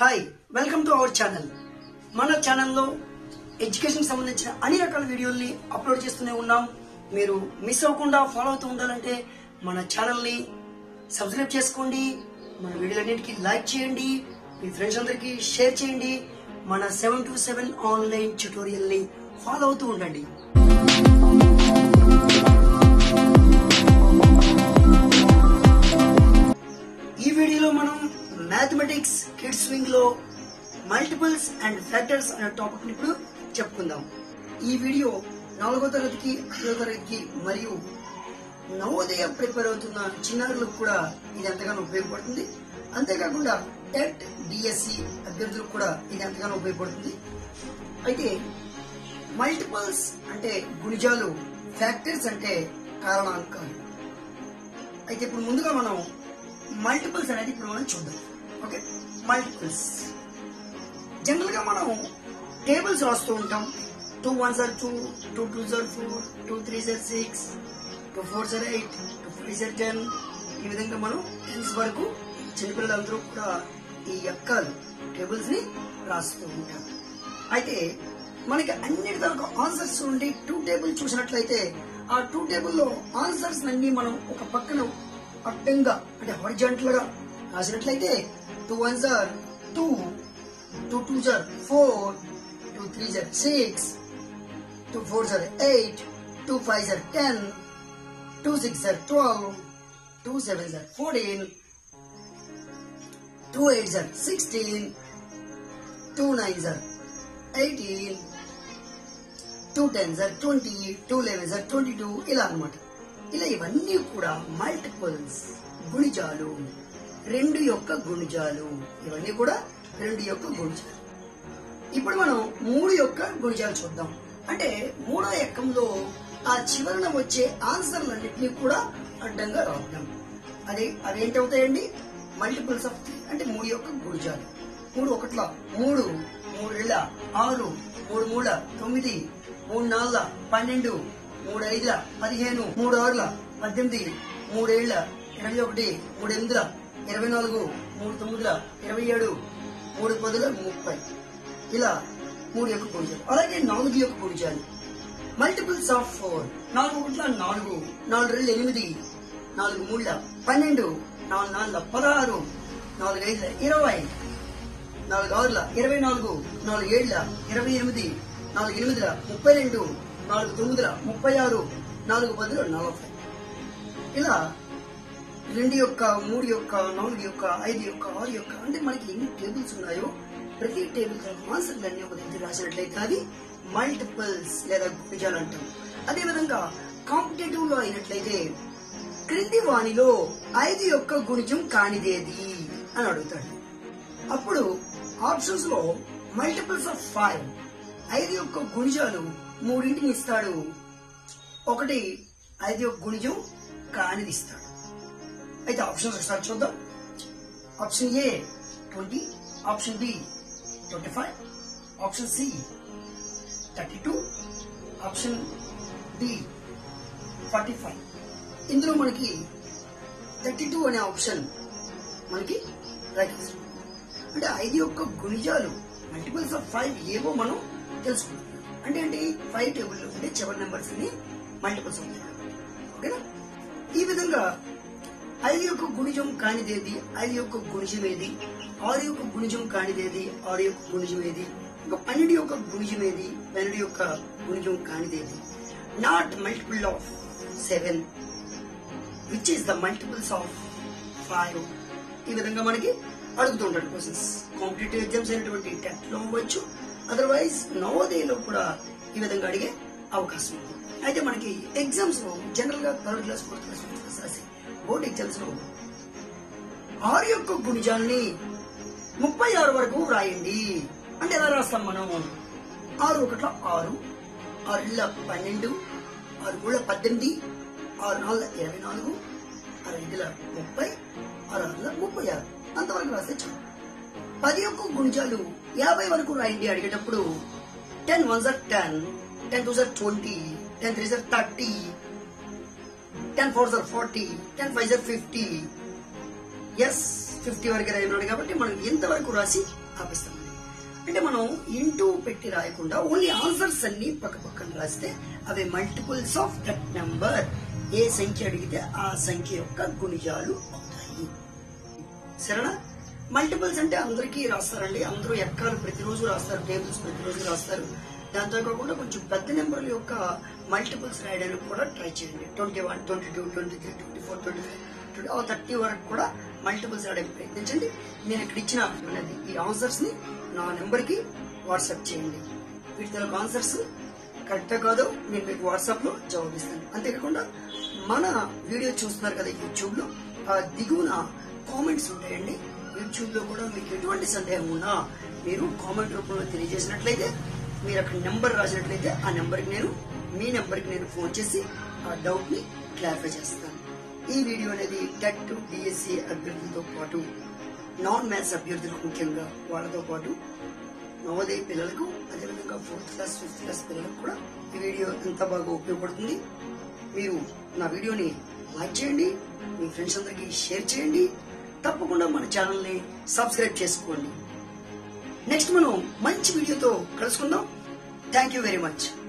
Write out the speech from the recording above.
hi welcome to our channel మన ఛానల్లో education సంబంధించిన అన్ని రకాల వీడియోల్ని అప్లోడ్ చేస్తూనే ఉన్నాం మీరు మిస్ అవ్వకుండా ఫాలో అవుతూ ఉండాలంటే మన ఛానల్ని సబ్స్క్రైబ్ చేసుకోండి మన వీడియోలన్నింటికి లైక్ చేయండి మీ ఫ్రెండ్స్ అందరికీ షేర్ చేయండి మన సెవెన్ టు సెవెన్ ఆన్లైన్ ట్యూటోరియల్ని ఫాలో అవుతూ ఉండండి ఈ వీడియోలో మనం మ్యాథమెటిక్స్ కిడ్స్ వింగ్ లో మల్టిపుల్స్ అండ్ ఫ్యాక్టర్స్ అనే టాపిక్ ఇప్పుడు చెప్పుకుందాం ఈ వీడియో నాలుగో తరగతికి ఐదో తరగతికి మరియు నవోదయ ప్రిపేర్ అవుతున్న చిన్నారులకు కూడా ఇది ఎంతగానో ఉపయోగపడుతుంది అంతేకాకుండా టెట్ డిఎస్సి అభ్యర్థులకు కూడా ఇది ఎంతగానో ఉపయోగపడుతుంది అయితే మల్టిపుల్స్ అంటే గుణిజాలు ఫ్యాక్టర్స్ అంటే కారణాంకాలు అయితే ఇప్పుడు ముందుగా మనం మల్టిపుల్స్ అనేది ఇప్పుడు మనం చూద్దాం ఓకే మల్టిపుల్స్ జనరల్ గా మనం టేబుల్స్ రాస్తూ ఉంటాం two one are two two two are four two three are six two four are eight two five are ten ఈ విధంగా మనం టెన్స్ వరకు చిన్నపిల్లలందరూ కూడా ఈ ఎక్కలు టేబుల్స్ ని రాస్తూ ఉంటారు అయితే మనకి అన్నిటి దాకా ఆన్సర్స్ ఉండి టూ టేబుల్ చూసినట్లయితే ఆ టూ టేబుల్లో ఆన్సర్స్ అన్ని మనం ఒక పక్కన అడ్డంగా అంటే హారిజాంటల్ గా రాసినట్లయితే two one are two two two are four two three are six two four are eight two five are ten two six are twelve two seven are fourteen two eight are sixteen two nine are eighteen two ten are twenty two eleven are twenty two ఇలా అనమాట ఇలా ఇవన్నీ కూడా multiples గుణిజాలు రెండు యొక్క గుణిజాలు ఇవన్నీ కూడా రెండు యొక్క గుణిజాలు ఇప్పుడు మనం మూడు యొక్క గుణిజాలు చూద్దాం అంటే మూడో ఎక్కంలో ఆ చివరన వచ్చే ఆన్సర్లన్నింటినీ కూడా అడ్డంగా రాద్దాం అదే అవేంటవుతాయండి మల్టిపుల్స్ ఆఫ్ త్రీ అంటే మూడు యొక్క గుణిజాలు మూడు ఒకట్ల మూడు మూడు రెండ ఆరు మూడు మూడ తొమ్మిది మూడు నాలుగుల పన్నెండు మూడు ఐదుల పదిహేను మూడు ఆరుల పద్దెనిమిది మూడేళ్ల ఇరవై ఒకటి మూడు ఎనిమిదిల ఇరవై నాలుగు మూడు తొమ్మిదిల ఇరవై ఏడు మూడు పదుల ముప్పై ఇలా మూడు యొక్క గుణిజాలు అలాగే నాలుగు యొక్క గుణిజాలు మల్టిపుల్స్ ఆఫ్ ఫోర్ నాలుగు ఒకట్ల నాలుగు నాలుగు రెండు ఎనిమిది నాలుగు మూడుల పన్నెండు నాలుగు నాలుగుల పదహారు నాలుగు ఐదుల ఇరవై నాలుగు ఆరుల ఇరవై నాలుగు నాలుగు ఏళ్ల ఇరవై ఎనిమిది నాలుగు ఎనిమిదిల ముప్పై రెండు నాలుగు తొమ్మిదిల ముప్పై ఆరు నాలుగు పదుల నలభై ఇలా రెండు యొక్క మూడు యొక్క నాలుగు యొక్క ఐదు యొక్క ఆరు యొక్క అంటే మనకి ఎన్ని టేబుల్స్ ఉన్నాయో ప్రతి టేబుల్ ఆన్సర్లు అన్ని ఒక దగ్గర రాసినట్లయితే అది మల్టిపుల్స్ లేదా గుణిజాలు అంటాం అదేవిధంగా కాంపిటేటివ్ లో అయినట్లయితే క్రింది వాణిలో ఐదు యొక్క గుణిజం కానిదేది అని అడుగుతాడు అప్పుడు ఆప్షన్స్ లో మల్టిపుల్స్ ఆఫ్ ఫైవ్ ఐదు యొక్క గుణిజాలు మూడింటిని ఇస్తాడు ఒకటి ఐదు యొక్క గుణిజం కానిది ఇస్తాడు అయితే ఆప్షన్స్ ఒకసారి చూద్దాం option A twenty option B twenty five option C thirty two option D forty five ఇందులో మనకి థర్టీ టూ అనే ఆప్షన్ మనకి రైట్ ఆన్సర్ అంటే ఐదు యొక్క గుణిజాలు మల్టిపుల్స్ ఆఫ్ ఫైవ్ ఏవో మనం తెలుసుకుంటాం అంటే ఏంటి ఫైవ్ టేబుల్ ఉండే చివరి నెంబర్స్ ని మల్టిపుల్స్ ఆఫ్ ఓకేనా ఈ విధంగా ఐదు యొక్క గుణిజం కానిదేది ఐదు యొక్క గుణిజం ఏది ఆరు యొక్క గుణిజం కానిదేది ఆరు యొక్క గుణిజం ఏది ఇంకా పన్నెండు యొక్క గుణిజం ఏది పన్నెండు యొక్క గుణిజం కానిదేది not multiple of seven which is the multiples of five ఈ విధంగా మనకి అడుగుతూ ఉంటాడు క్వశ్చన్స్ కాంపిటేటివ్ ఎగ్జామ్స్ అయినటువంటి టెట్ లో అవ్వచ్చు అదర్వైజ్ నవోదయలో కూడా ఈ విధంగా అడిగే అవకాశం ఉంది అయితే మనకి ఎగ్జామ్స్ లో జనరల్ గా third class fourth class fifth class రాసే బోర్డ్ ఎగ్జామ్స్ లో ఆరు యొక్క గుణిజాన్ని ముప్పై ఆరు వరకు రాయండి అంటే ఎలా రాస్తాం మనం ఆరు ఒకట్ల ఆరు ఆరు ఇళ్ళ పన్నెండు ఆరు మూడు పద్దెనిమిది ఆరు నాలుగు ఇరవై నాలుగు ఆరు ఐదుల ముప్పై ఆరు ఆరుల ముప్పై ఆరు అంతవరకు రాస్తే చాలు పది యొక్క గుణిజాలు యాభై వరకు రాయండి అడిగేటప్పుడు ten one are ten ten two are twenty ten three are thirty ten four are forty ten five are fifty ఎస్ ఫిఫ్టీ వరకు రాయమన్నాడు కాబట్టి మనం ఇంతవరకు రాసి ఆపిస్తాం అంటే మనం ఇంటూ పెట్టి రాయకుండా ఓన్లీ ఆన్సర్స్ అన్ని పక్క పక్కన రాస్తే అవి మల్టిపుల్స్ ఆఫ్ దట్ నెంబర్ ఏ సంఖ్య అడిగితే ఆ సంఖ్య యొక్క గుణిజాలు అవుతాయి సరేనా మల్టిపుల్స్ అంటే అందరికీ రాస్తారండి అందరూ ఎక్కాలు ప్రతిరోజు రాస్తారు టేబుల్స్ ప్రతిరోజు రాస్తారు దాంతో కాకుండా కొంచెం పెద్ద నెంబర్ల యొక్క మల్టిపుల్స్ రాయడానికి కూడా ట్రై చేయండి twenty one twenty two twenty three twenty four twenty five thirty వరకు కూడా మల్టిపుల్స్ రాయడానికి ప్రయత్నించండి నేను ఇక్కడ ఇచ్చిన అనేది ఈ ఆన్సర్స్ ని నా నెంబర్ కి వాట్సాప్ చేయండి వీటిలో ఆన్సర్స్ కరెక్టా కాదో నేను మీకు వాట్సాప్ లో జవాబిస్తాను అంతేకాకుండా మన వీడియో చూస్తున్నారు కదా యూట్యూబ్ లో ఆ దిగువన కామెంట్స్ ఉంటాయండి యూట్యూబ్ లో కూడా మీకు ఎటువంటి సందేహం ఉన్నా మీరు కామెంట్ రూపంలో తెలియజేసినట్లయితే మీరు అక్కడ నెంబర్ రాసినట్లయితే ఆ నెంబర్ కి నేను మీ నెంబర్ కి నేను ఫోన్ చేసి ఆ డౌట్ ని క్లారిఫై చేస్తాను ఈ వీడియో అనేది టెట్ డిఎస్సి అభ్యర్థులతో పాటు నాన్ మ్యాథ్స్ అభ్యర్థులు ముఖ్యంగా వాళ్ళతో పాటు నవోదయ పిల్లలకు అదేవిధంగా ఫోర్త్ క్లాస్ ఫిఫ్త్ క్లాస్ పిల్లలకు కూడా ఈ వీడియో ఎంత బాగా ఉపయోగపడుతుంది మీరు నా వీడియోని లైక్ చేయండి మీ ఫ్రెండ్స్ అందరికీ షేర్ చేయండి తప్పకుండా మన ఛానల్ ని సబ్స్క్రైబ్ చేసుకోండి నెక్స్ట్ మనం మంచి వీడియోతో కలుసుకుందాం థ్యాంక్ యూ వెరీ మచ్